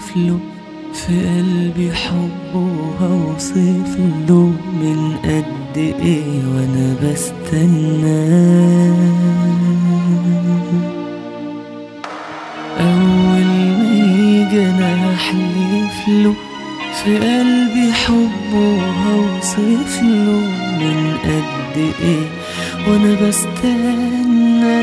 له في قلبي حبه هوصف له من قد ايه وانا بستناه أول ما يجي أنا أحلف له في قلبي حبه هوصف له من قد إيه وأنا بستنى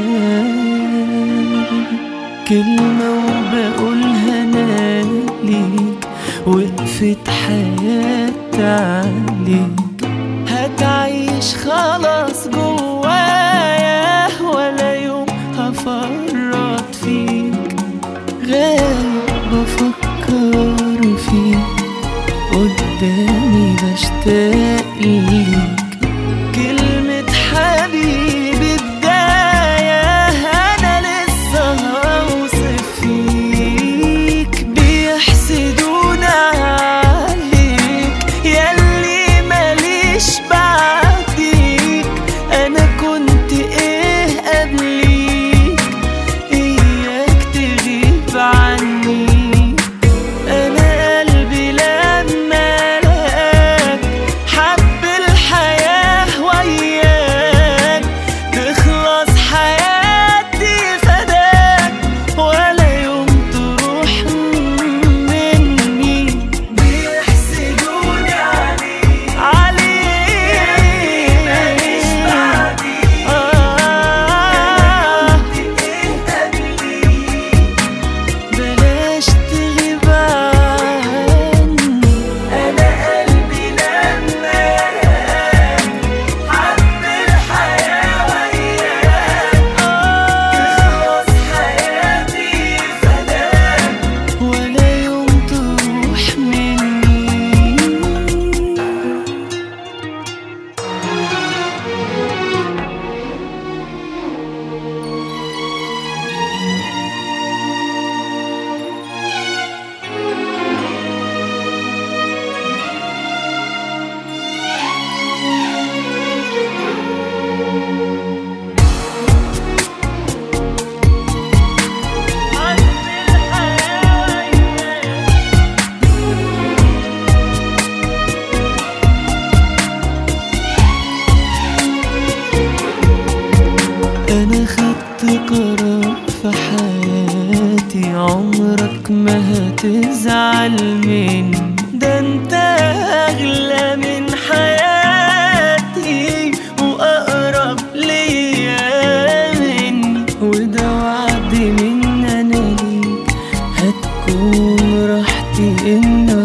كلمة وبقولها أنا ليك وقفت حياتي عليك هتعيش خلاص جوايا ولا يوم هفرط فيك غايب بفكر فيك قدامي بشتاق ليك كلمة حبيبي بداية أنا لسه هوصف فيك بيحسدونا عليك ياللي ماليش بعديك أنا كنت إيه قبليك إياك تغيب عني أنا قلبي لما لقاك حب الحياة وياك تخلص حياتي فداك ولا يوم تروح مني بيحسدوني عليك عليك ماليش بعديك آه بلاش تغيب عني انا قلبي لما حب الحياة وياك تخلص حياتي فداك ولا يوم تروح مني أنا خدت قرار في حياتي عمرك ما هتزعل مني ده انت أغلى من حياتي وأقرب ليا مني وده وعد من أنا ليك هتكون راحتي إنك